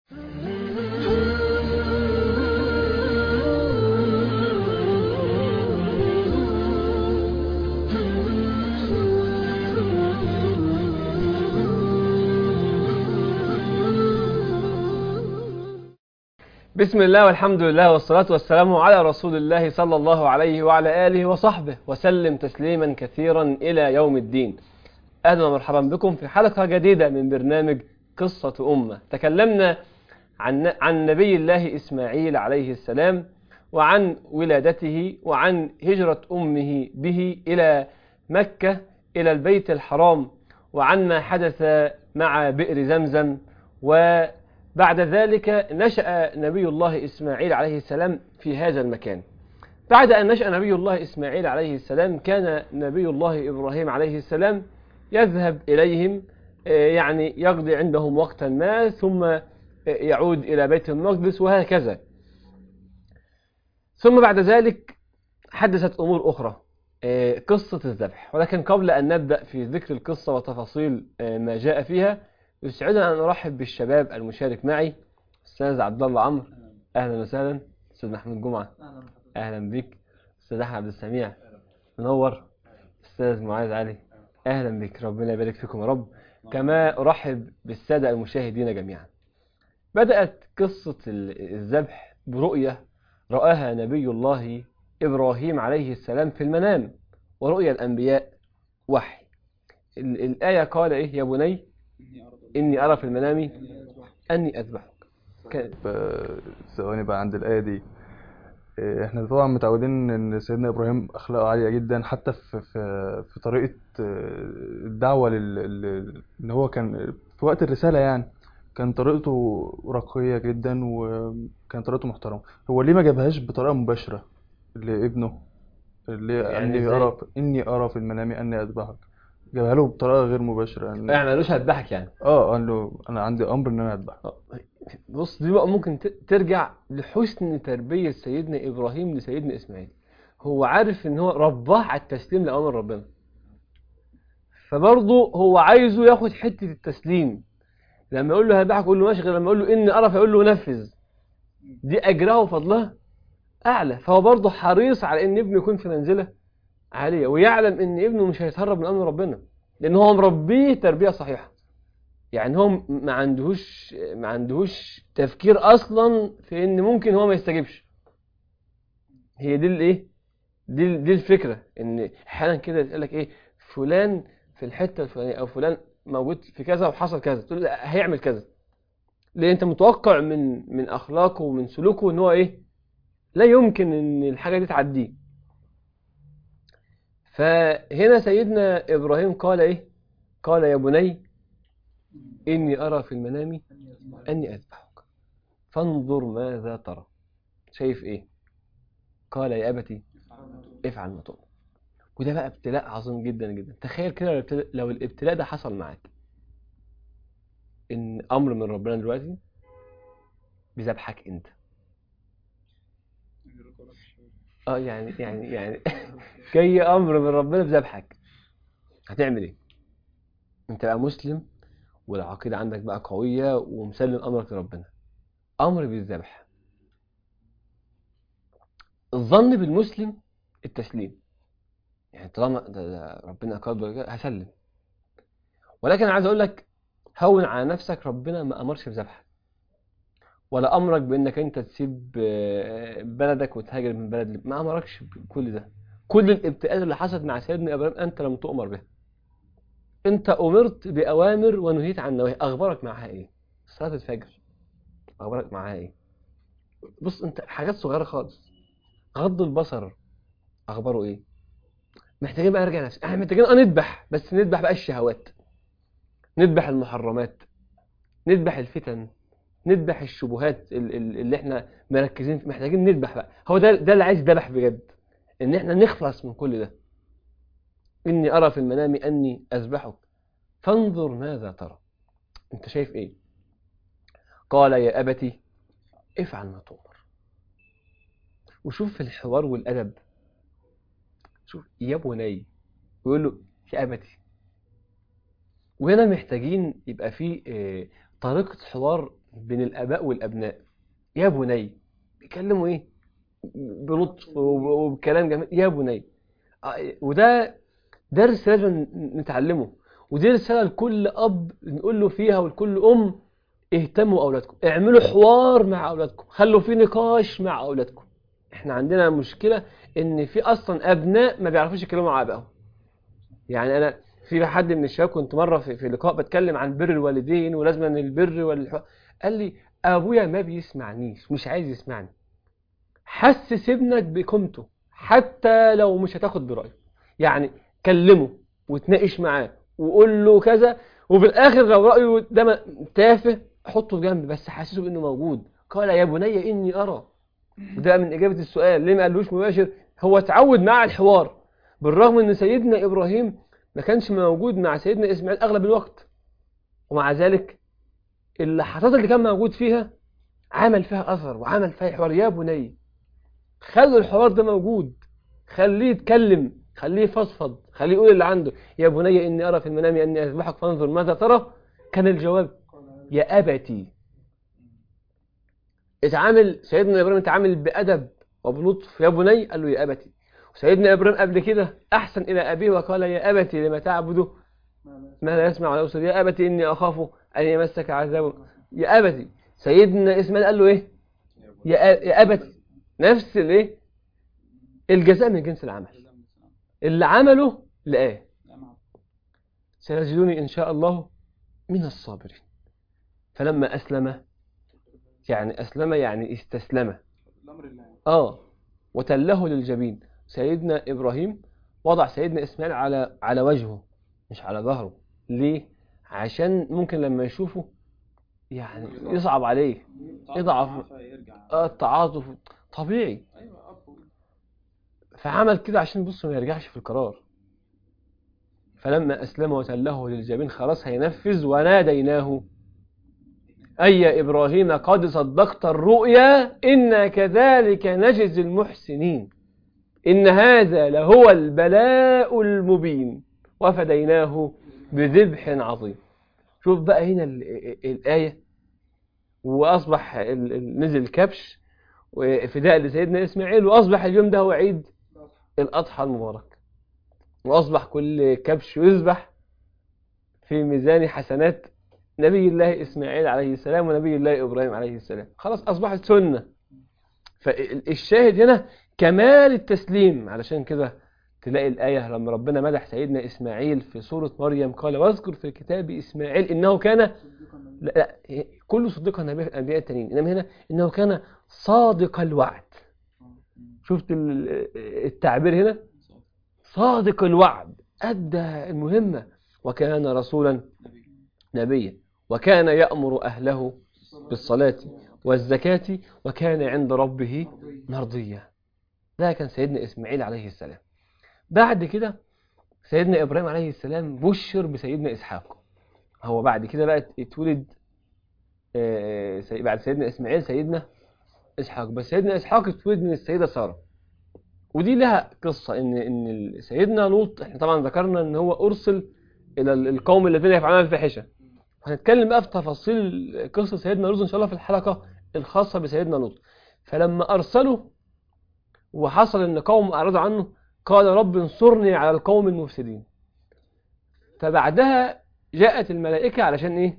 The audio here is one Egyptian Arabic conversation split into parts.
بسم الله والحمد لله والصلاة والسلام على رسول الله صلى الله عليه وعلى آله وصحبه وسلم تسليما كثيرا إلى يوم الدين أهلا ومرحبا بكم في حلقة جديدة من برنامج قصة أمة تكلمنا عن, عن نبي الله إسماعيل عليه السلام وعن ولادته وعن هجرة أمه به إلى مكة إلى البيت الحرام وعن ما حدث مع بئر زمزم و بعد ذلك نشأ نبي الله إسماعيل عليه السلام في هذا المكان بعد أن نشأ نبي الله إسماعيل عليه السلام كان نبي الله إبراهيم عليه السلام يذهب إليهم يعني يقضي عندهم وقتا ما ثم يعود إلى بيت المقدس وهكذا ثم بعد ذلك حدثت أمور أخرى قصة الذبح ولكن قبل أن نبدأ في ذكر القصة وتفاصيل ما جاء فيها يسعدنا أن أرحب بالشباب المشارك معي أستاذ عبد الله عمرو أهلا وسهلا أستاذ محمود جمعة أهلا بك أستاذ أحمد عبد السميع منور أستاذ معاذ علي أهلا بك ربنا يبارك فيكم يا رب كما أرحب بالسادة المشاهدين جميعا بدأت قصة الذبح برؤية رآها نبي الله إبراهيم عليه السلام في المنام ورؤيا الأنبياء وحي الآية قال إيه يا بني إني أرى في المنام أني أذبحك كان ثواني بقى عند الآية دي احنا طبعا متعودين ان سيدنا ابراهيم اخلاقه عاليه جدا حتى في في في طريقه الدعوه لل ان هو كان في وقت الرساله يعني كان طريقته رقية جدا وكان طريقته محترمة هو ليه ما جابهاش بطريقة مباشرة لابنه اللي يعني اني إزاي؟ ارى اني ارى في المنام اني اذبحك جابها له بطريقة غير مباشرة يعني يعني مالوش هذبحك يعني اه قال له انا عندي امر ان انا اذبحك آه، بص دي بقى ممكن ت- ترجع لحسن تربية سيدنا إبراهيم لسيدنا إسماعيل هو عارف إن هو رباه على التسليم لأمر ربنا فبرضه هو عايزه ياخد حتة التسليم لما يقول له هذبحك يقول له ماشي غير لما يقول له إني أرى فيقول له نفذ دي أجرها وفضلها أعلى فهو برضه حريص على إن ابنه يكون في منزلة عالية ويعلم إن ابنه مش هيتهرب من أمر ربنا لأن هو مربيه تربية صحيحة يعني هو م- ما عندهوش ما عندهوش تفكير اصلا في ان ممكن هو ما يستجيبش هي دي الايه دي دي الفكره ان احيانا كده يقول لك ايه فلان في الحته الفلانيه او فلان موجود في كذا وحصل كذا تقول لا هيعمل كذا ليه انت متوقع من من اخلاقه ومن سلوكه ان هو ايه لا يمكن ان الحاجه دي تعديه فهنا سيدنا ابراهيم قال ايه قال يا بني إني أرى في المنام أني أذبحك فانظر ماذا ترى شايف إيه قال يا أبتي افعل ما تؤمر وده بقى ابتلاء عظيم جدا جدا تخيل كده لو الابتلاء- لو الابتلاء ده حصل معاك إن أمر من ربنا دلوقتي بذبحك أنت اه يعني يعني يعني جاي أمر من ربنا بذبحك هتعمل إيه؟ أنت بقى مسلم والعقيدة عندك بقى قوية ومسلم أمرك لربنا أمر بالذبح الظن بالمسلم التسليم يعني طالما ده ده ربنا قال كده هسلم ولكن عايز أقول لك هون على نفسك ربنا ما أمرش بذبحك ولا أمرك بإنك أنت تسيب آه، بلدك وتهاجر من بلد لب- ما أمركش بكل ده كل الابتلاءات اللي حصلت مع سيدنا إبراهيم أنت لم تؤمر بها انت امرت باوامر ونهيت عن نواهي اخبارك معاها ايه صلاه الفجر اخبارك معاها ايه بص انت حاجات صغيره خالص غض البصر اخباره ايه محتاجين بقى نرجع نفسنا احنا محتاجين اه نذبح بس نذبح بقى الشهوات نذبح المحرمات نذبح الفتن نذبح الشبهات ال- ال- اللي احنا مركزين في محتاجين نذبح بقى هو ده ده اللي عايز ذبح بجد ان احنا نخلص من كل ده إني أرى في المنام أني أذبحك فانظر ماذا ترى أنت شايف إيه قال يا أبتي افعل ما تؤمر وشوف في الحوار والأدب شوف يا بني ويقول له يا أبتي وهنا محتاجين يبقى في آه، طريقة حوار بين الآباء والأبناء يا بني بيتكلموا إيه بلطف وب- وبكلام جميل يا بني آه، وده درس لازم نتعلمه ودي رسالة لكل أب نقول له فيها ولكل أم اهتموا بأولادكم اعملوا حوار مع أولادكم خلوا في نقاش مع أولادكم احنا عندنا مشكلة ان في اصلا ابناء ما بيعرفوش يتكلموا مع ابائهم يعني انا في حد من الشباب كنت مره في, في لقاء بتكلم عن بر الوالدين ولازم أن البر والح... قال لي ابويا ما بيسمعنيش مش عايز يسمعني حسس ابنك بقيمته حتى لو مش هتاخد برايه يعني كلمه وتناقش معاه وقول له كذا وفي الاخر لو رايه ده م- تافه حطه جنب بس حسسه بانه موجود قال يا بني اني ارى وده من إجابة السؤال ليه ما قالوش مباشر هو اتعود مع الحوار بالرغم ان سيدنا إبراهيم ما كانش موجود مع سيدنا إسماعيل أغلب الوقت ومع ذلك اللحظات اللي كان موجود فيها عمل فيها أثر وعمل فيها حوار يا بني خلوا الحوار ده موجود خليه يتكلم خليه يفضفض خليه يقول اللي عنده يا بني إني أرى في المنام أني أذبحك فانظر ماذا ترى كان الجواب يا أبتي اتعامل سيدنا ابراهيم اتعامل بادب وبلطف يا بني قال له يا ابتي وسيدنا ابراهيم قبل كده احسن الى ابيه وقال يا ابتي لما تعبد ما لا يسمع ولا يبصر يا ابتي اني اخاف ان يمسك عذاب يا ابتي سيدنا اسماعيل قال له ايه يا أ- يا ابتي نفس الايه الجزاء من جنس العمل اللي عمله لقاه سيجدني ان شاء الله من الصابرين فلما اسلم يعني أسلم يعني استسلم الامر الله آه وتله للجبين سيدنا إبراهيم وضع سيدنا إسماعيل على على وجهه مش على ظهره ليه؟ عشان ممكن لما يشوفه يعني يصعب عليه يضعف. يرجع آه التعاطف طبيعي ايوه اب فعمل كده عشان بص ما يرجعش في القرار فلما أسلم وتله للجبين خلاص هينفذ وناديناه أي يا إبراهيم قد صدقت الرؤيا إنا كذلك نجزي المحسنين إن هذا لهو البلاء المبين وفديناه بذبح عظيم شوف بقى هنا ال- ال- الآية وأصبح ال- ال- نزل كبش وفداء لسيدنا إسماعيل وأصبح اليوم ده هو عيد الأضحى المبارك وأصبح كل كبش يذبح في ميزان حسنات نبي الله إسماعيل عليه السلام ونبي الله إبراهيم عليه السلام خلاص أصبحت سنة فالشاهد هنا كمال التسليم علشان كده تلاقي الآية لما ربنا مدح سيدنا إسماعيل في سورة مريم قال واذكر في الكتاب إسماعيل إنه كان لا, لا كل صديق النبي الأنبياء التانيين إنما هنا إنه كان صادق الوعد شفت ال- التعبير هنا صادق الوعد أدى المهمة وكان رسولا نبيا وكان يأمر أهله بالصلاة والزكاة وكان عند ربه مرضيا ده كان سيدنا إسماعيل عليه السلام بعد كده سيدنا إبراهيم عليه السلام بشر بسيدنا إسحاق هو بعد كده بقى اتولد آه، سي- بعد سيدنا إسماعيل سيدنا إسحاق بس سيدنا إسحاق اتولد من السيدة سارة ودي لها قصة إن إن سيدنا لوط إحنا طبعا ذكرنا إن هو أرسل إلى ال- القوم الذين يفعلون الفاحشة هنتكلم بقى في تفاصيل قصة سيدنا لوط إن شاء الله في الحلقة الخاصة بسيدنا لوط فلما أرسله وحصل إن قوم أعرضوا عنه قال رب انصرني على القوم المفسدين فبعدها جاءت الملائكة علشان إيه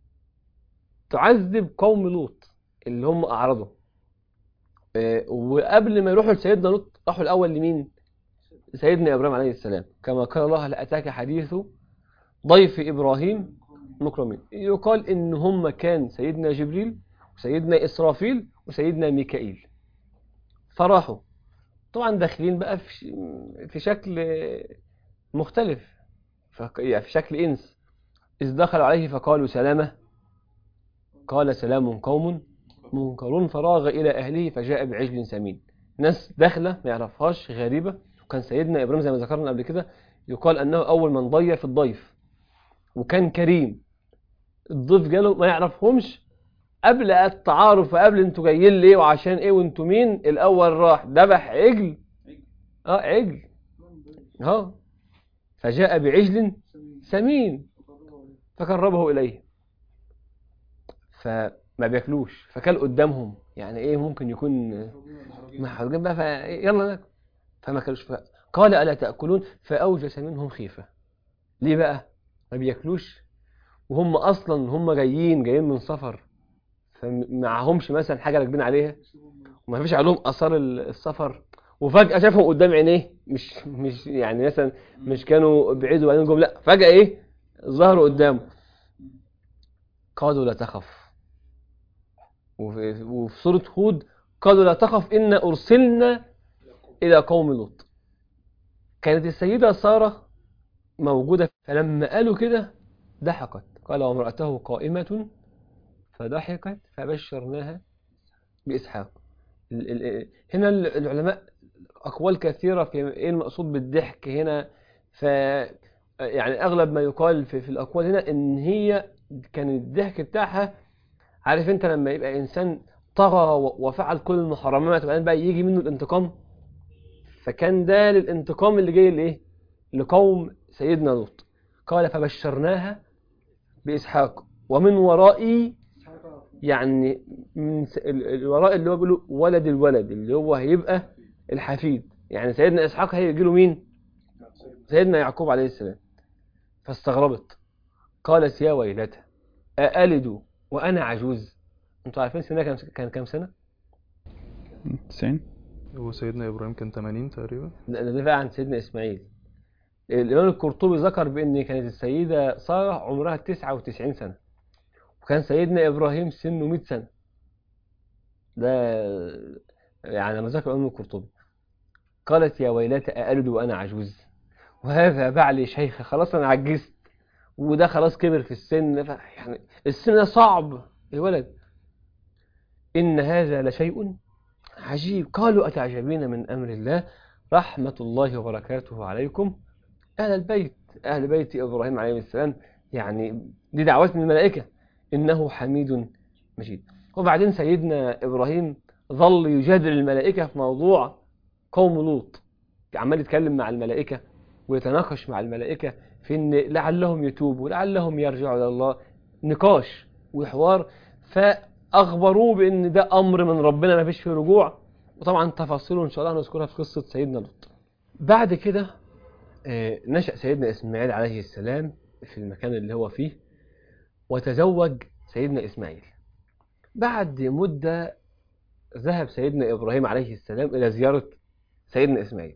تعذب قوم لوط اللي هم أعرضوا آه، وقبل ما يروحوا لسيدنا لوط راحوا الأول لمين سيدنا إبراهيم عليه السلام كما قال الله لأتاك حديث ضيف إبراهيم مكرمين يقال إن هم كان سيدنا جبريل وسيدنا إسرافيل وسيدنا ميكائيل فراحوا طبعا داخلين بقى في ش- في شكل مختلف فك- يعني في شكل إنس إذ دخلوا عليه فقالوا سلامة قال سلام قوم منكرون فراغ إلى أهله فجاء بعجل سمين ناس داخلة ما يعرفهاش غريبة وكان سيدنا إبراهيم زي ما ذكرنا قبل كده يقال أنه أول من ضيف الضيف وكان كريم الضيف جاله ما يعرفهمش قبل التعارف وقبل انتوا جايين ليه وعشان ايه وانتوا مين الاول راح ذبح عجل اه عجل اه فجاء بعجل سمين فقربه اليه فما ما بياكلوش فكل قدامهم يعني ايه ممكن يكون محروقين بقى ف- يلا ناكل فما كلوش ف... قال الا تاكلون فاوجس منهم خيفه ليه بقى ما بياكلوش وهم اصلا هم جايين جايين من سفر فمعهمش مثلا حاجه راكبين عليها وما فيش عليهم اثار ال- السفر وفجاه شافهم قدام عينيه مش مش يعني مثلا مش كانوا بعيد وبعدين جم لا فجاه ايه ظهروا قدامه قالوا لا تخف وفي, وفي سوره هود قالوا لا تخف إنا أرسلنا إلى قوم لوط كانت السيدة سارة موجودة فلما قالوا كده ضحكت قال وامرأته قائمة فضحكت فبشرناها بإسحاق ال- ال- هنا ال- العلماء أقوال كثيرة في إيه المقصود بالضحك هنا ف يعني أغلب ما يقال في, في الأقوال هنا إن هي كان الضحك بتاعها عارف أنت لما يبقى إنسان طغى و- وفعل كل المحرمات وبعدين بقى يجي منه الانتقام فكان ده للانتقام اللي جاي لإيه؟ لقوم سيدنا لوط قال فبشرناها بإسحاق ومن ورائي يعني من س- ال- الوراء اللي هو بيقولوا ولد الولد اللي هو هيبقى الحفيد يعني سيدنا إسحاق هيجي له مين؟ سيدنا يعقوب عليه السلام فاستغربت قالت يا ويلتى أألد وأنا عجوز انتوا عارفين سنة كان كان كام سنة؟ 90 وسيدنا إبراهيم كان 80 تقريبا ده ده دفاع عن سيدنا إسماعيل الإمام القرطبي ذكر بأن كانت السيدة سارة عمرها 99 سنة وكان سيدنا إبراهيم سنه 100 سنة ده يعني لما ذكر الإمام القرطبي قالت يا ويلتى أألد وأنا عجوز وهذا بعلي شيخ خلاص أنا عجزت وده خلاص كبر في السن ف- يعني السن ده صعب يا ولد إن هذا لشيء عجيب قالوا أتعجبين من أمر الله رحمة الله وبركاته عليكم أهل البيت أهل بيت إبراهيم عليه السلام يعني دي دعوات من الملائكة إنه حميد مجيد وبعدين سيدنا إبراهيم ظل يجادل الملائكة في موضوع قوم لوط عمال يتكلم مع الملائكة ويتناقش مع الملائكة في إن لعلهم يتوبوا لعلهم يرجعوا إلى الله نقاش وحوار فأخبروه بأن ده أمر من ربنا ما فيش فيه رجوع وطبعا تفاصيله إن شاء الله هنذكرها في قصة سيدنا لوط بعد كده آه، نشأ سيدنا إسماعيل عليه السلام في المكان اللي هو فيه وتزوج سيدنا إسماعيل بعد مدة ذهب سيدنا إبراهيم عليه السلام إلى زيارة سيدنا إسماعيل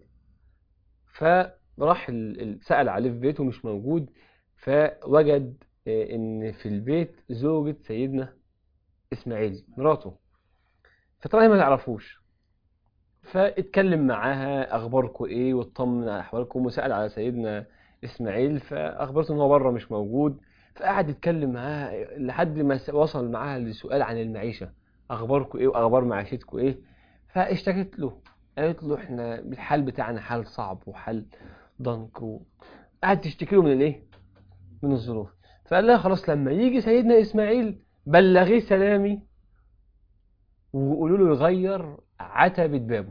فراح ال- ال- سأل عليه في بيته مش موجود فوجد آه، إن في البيت زوجة سيدنا إسماعيل مراته فطبعا هي ما تعرفوش فاتكلم معاها اخباركم ايه واطمن على احوالكم وسال على سيدنا اسماعيل فاخبرته ان هو بره مش موجود فقعد يتكلم معاها لحد ما س- وصل معاها لسؤال عن المعيشه اخباركم ايه واخبار معيشتكم ايه فاشتكت له قالت له احنا الحال بتاعنا حال صعب وحال ضنك وقعدت تشتكي له من الايه من الظروف فقال لها خلاص لما يجي سيدنا اسماعيل بلغيه سلامي وقولوا له يغير عتبة بابه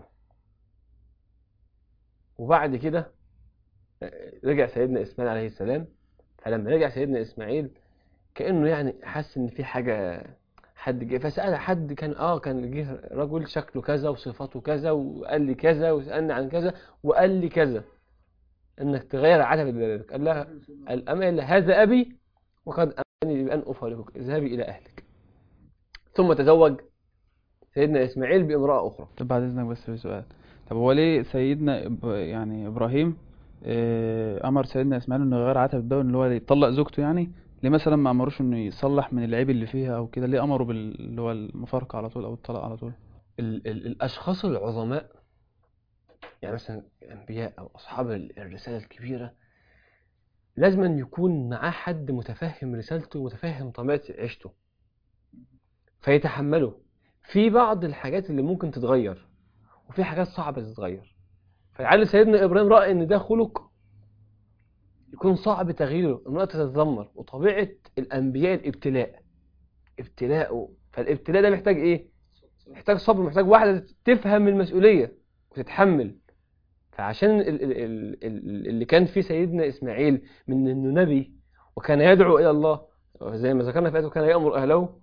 وبعد كده آه، رجع سيدنا إسماعيل عليه السلام فلما رجع سيدنا إسماعيل كأنه يعني حس إن في حاجة حد جه فسأل حد كان اه كان جه رجل شكله كذا وصفاته كذا وقال لي كذا وسألني عن كذا وقال لي كذا انك تغير عتبة بابك قال لها قال أما إلا هذا أبي وقد أمرني بأن أفارقك اذهبي إلى أهلك ثم تزوج سيدنا إسماعيل بامرأة أخرى طب بعد اذنك بس في سؤال طب هو ليه سيدنا إب- يعني ابراهيم آه، امر سيدنا اسماعيل انه يغير عتبة بابه اللي هو يطلق زوجته يعني ليه مثلا ما امروش انه يصلح من العيب اللي فيها او كده ليه امره بال اللي هو المفارقة على طول او الطلاق على طول ال ال الأشخاص العظماء يعني مثلا الأنبياء أو أصحاب ال- الرسالة الكبيرة لازم أن يكون معاه حد متفهم رسالته ومتفهم طبيعة عيشته فيتحمله في بعض الحاجات اللي ممكن تتغير وفي حاجات صعبة تتغير فلعل سيدنا إبراهيم رأى إن ده خلق يكون صعب تغييره المرأة تتذمر وطبيعة الأنبياء الابتلاء ابتلاء فالابتلاء ده محتاج إيه؟ محتاج صبر محتاج واحدة تفهم المسؤولية وتتحمل فعشان ال- ال- ال- ال- اللي كان فيه سيدنا إسماعيل من إنه نبي وكان يدعو إلى الله زي ما ذكرنا في آيته كان يأمر أهله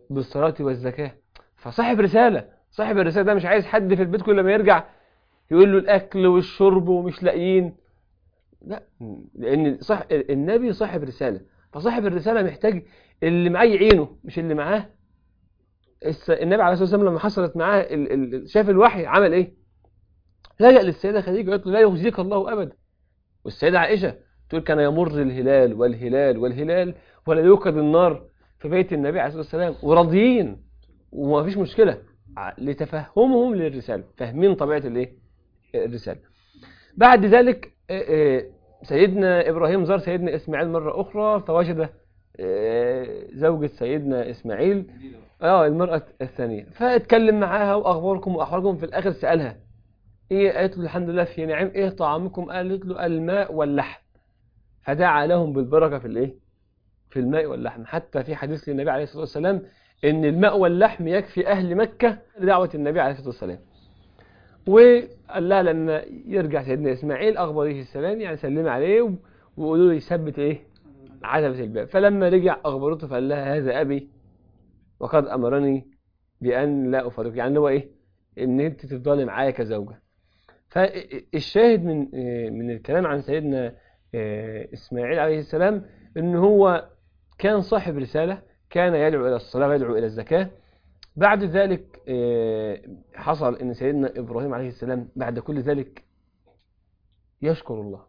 بالصلاة والزكاة فصاحب رسالة صاحب الرسالة ده مش عايز حد في البيت كل ما يرجع يقول له الأكل والشرب ومش لاقيين لا لأن صح النبي صاحب رسالة فصاحب الرسالة محتاج اللي معاه يعينه مش اللي معاه الس- النبي عليه الصلاة والسلام لما حصلت معاه ال- ال- شاف الوحي عمل ايه؟ لجأ للسيدة خديجة قالت له لا يخزيك الله أبدا والسيدة عائشة تقول كان يمر الهلال والهلال والهلال ولا يوقد النار في بيت النبي عليه الصلاة والسلام وراضيين وما فيش مشكلة ع- لتفهمهم للرسالة فاهمين طبيعة الايه الرسالة بعد ذلك آه، آه، سيدنا إبراهيم زار سيدنا إسماعيل مرة أخرى فوجد آه، زوجة سيدنا إسماعيل اه المرأة الثانية فاتكلم معاها وأخباركم وأحوالكم في الآخر سألها إيه قالت له الحمد لله في نعم إيه طعامكم قالت له الماء واللحم فدعا لهم بالبركة في الإيه في الماء واللحم حتى في حديث للنبي عليه الصلاة والسلام إن الماء واللحم يكفي أهل مكة لدعوة النبي عليه الصلاة والسلام وقال لها لما يرجع سيدنا إسماعيل أخبريه السلام يعني سلم عليه و- وقولوا له يثبت إيه عتبة الباب فلما رجع أخبرته فقال لها هذا أبي وقد أمرني بأن لا أفارق يعني اللي هو إيه إن أنت تفضلي معايا كزوجة فالشاهد من من الكلام عن سيدنا إسماعيل عليه السلام إن هو كان صاحب رسالة كان يدعو إلى الصلاة ويدعو إلى الزكاة بعد ذلك آه، حصل ان سيدنا ابراهيم عليه السلام بعد كل ذلك يشكر الله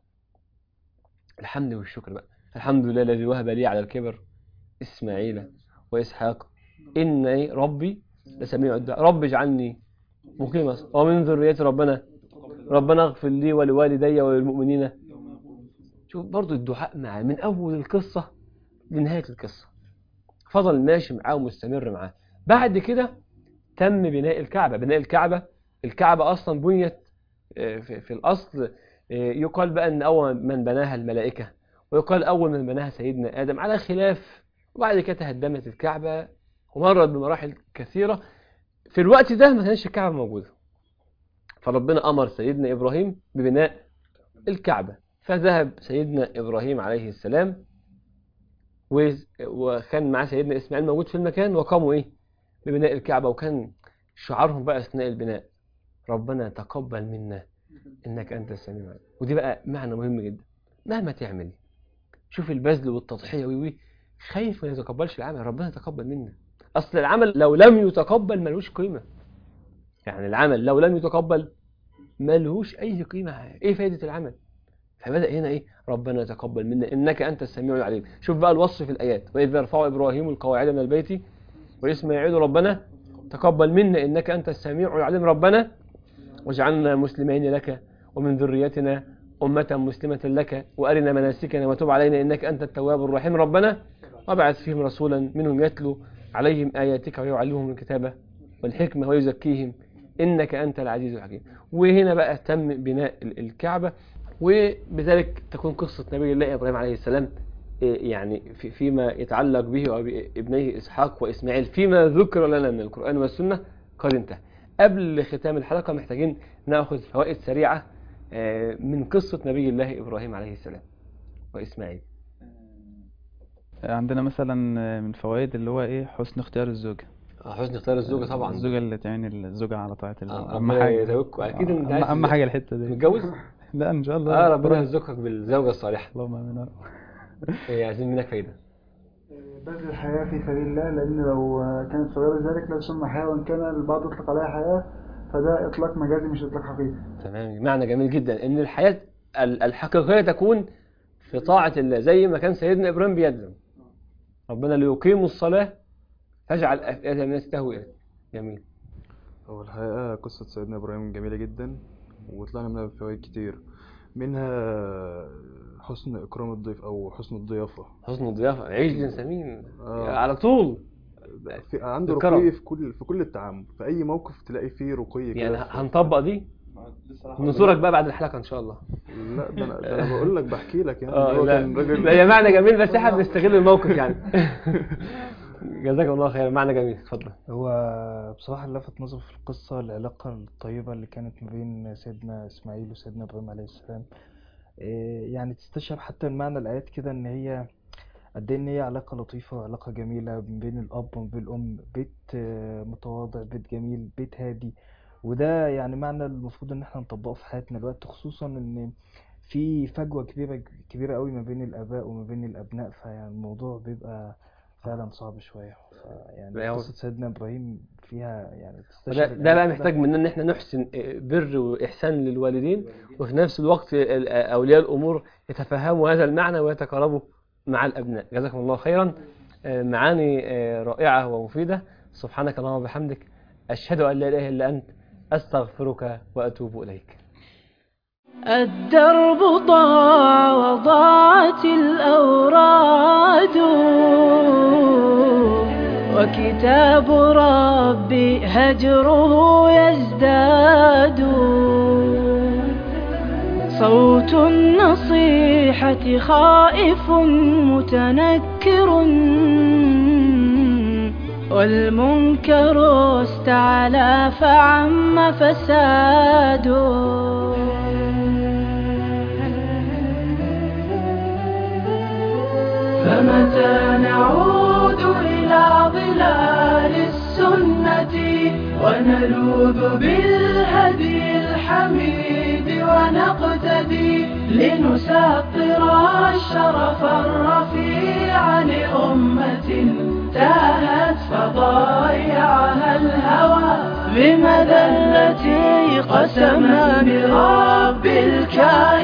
الحمد والشكر بقى الحمد لله الذي وهب لي على الكبر اسماعيل واسحاق ان ربي لسميع الدعاء رب اجعلني مقيم الصلاة ومن ذريتي ربنا ربنا اغفر لي ولوالدي وللمؤمنين شوف برضو الدعاء معاه من اول القصة لنهاية القصة فضل ماشي معاه ومستمر معاه بعد كده تم بناء الكعبة بناء الكعبة الكعبة أصلا بنيت آه، في في الأصل آه، يقال بقى أن أول من بناها الملائكة ويقال أول من بناها سيدنا آدم على خلاف وبعد كده تهدمت الكعبة ومرت بمراحل كثيرة في الوقت ده ما كانش الكعبة موجودة فربنا أمر سيدنا إبراهيم ببناء الكعبة فذهب سيدنا إبراهيم عليه السلام و- وكان معاه سيدنا إسماعيل موجود في المكان وقاموا إيه ببناء الكعبة وكان شعارهم بقى أثناء البناء ربنا تقبل منا إنك أنت السميع العليم ودي بقى معنى مهم جدا مهما تعمل شوف البذل والتضحية وي وي خايف ما يتقبلش العمل ربنا يتقبل منا أصل العمل لو لم يتقبل ملوش قيمة يعني العمل لو لم يتقبل ملوش أي قيمة إيه فايدة العمل فبدأ هنا إيه ربنا يتقبل منا إنك أنت السميع العليم شوف بقى الوصف في الآيات وإذ يرفع إبراهيم القواعد من البيت وإسماعيل ربنا تقبل منا إنك أنت السميع العليم ربنا واجعلنا مسلمين لك ومن ذريتنا أمة مسلمة لك وأرنا مناسكنا وتب علينا إنك أنت التواب الرحيم ربنا وابعث فيهم رسولا منهم يتلو عليهم آياتك ويعلمهم الكتابة والحكمة ويزكيهم إنك أنت العزيز الحكيم وهنا بقى تم بناء ال- الكعبة وبذلك تكون قصة نبي الله إبراهيم عليه السلام إيه يعني في فيما يتعلق به وبابنيه إسحاق وإسماعيل فيما ذكر لنا من القرآن والسنة قد انتهى قبل ختام الحلقة محتاجين نأخذ فوائد سريعة آه، من قصة نبي الله إبراهيم عليه السلام وإسماعيل عندنا مثلا من فوائد اللي هو ايه حسن اختيار الزوجة آه، حسن اختيار الزوجة طبعا الزوجة اللي تعين الزوجة على طاعة الله آه، أهم ربنا حاجة يزوجكم. أكيد أنت أهم- عايز أهم حاجة الحتة دي متجوز؟ لا إن شاء الله اه ربنا يرزقك بالزوجة الصالحة اللهم آمين يا رب. إيه، عايزين منك فايدة بذل الحياة في سبيل الله لأن لو كانت صغيرة ذلك لا تسمى حياة وإن كان البعض يطلق عليها حياة فده إطلاق مجازي مش إطلاق حقيقي تمام معنى جميل جدا ان الحياة ال- الحقيقية تكون في طاعة الله زي ما كان سيدنا إبراهيم بيدعو ربنا ليقيموا الصلاة فاجعل أفئدة من الناس تهوي إليه. جميل هو الحقيقة قصة سيدنا إبراهيم جميلة جدا وطلعنا منها بفوائد كتير منها حسن إكرام الضيف أو حسن الضيافة حسن الضيافة عيش سمين آه. على طول في عنده الكرم. رقي في كل في كل التعامل في أي موقف تلاقي فيه رقي يعني كده في- هنطبق دي نصورك بقى بعد الحلقة إن شاء الله لا ده أنا, ده أنا بقول لك بحكي لك يعني اه هو لا كان راجل لا هي معنى جميل بس احنا بنستغل الموقف يعني جزاك الله خير معنى جميل اتفضل هو بصراحة اللي لفت نظري في القصة العلاقة الطيبة اللي كانت ما بين سيدنا إسماعيل وسيدنا إبراهيم عليه السلام إيه يعني تستشعر حتى من معنى الآيات كده إن هي قد ايه ان هي علاقة لطيفة وعلاقة جميلة بين الاب وبين الام بيت آه، متواضع بيت جميل بيت هادي وده يعني معنى المفروض ان احنا نطبقه في حياتنا الوقت خصوصا ان في فجوة كبيرة كبيرة قوي ما بين الاباء وما بين الابناء فيعني الموضوع بيبقى فعلا صعب شوية يعني لا، هو- قصة سيدنا ابراهيم فيها يعني وده تستشعر ده الآية بقى كده. محتاج مننا ان احنا نحسن بر واحسان للوالدين وفي نفس الوقت ال- اولياء الامور يتفهموا هذا المعنى ويتقاربوا مع الابناء جزاكم الله خيرا آه، معاني آه، رائعه ومفيده سبحانك اللهم وبحمدك اشهد ان لا اله الا انت استغفرك واتوب اليك الدرب ضاع وضاعت الأوراد وكتاب ربي هجره يزداد صوت النصيحة خائف متنكر والمنكر استعلى فعم فساد فمتى نعود إلى ظلال السنة ونلوذ بالهدي الحميد ونقتدي لنسطر الشرف الرفيع لأمة تاهت فضايعها الهوى بمذلة قسما برب الكائنات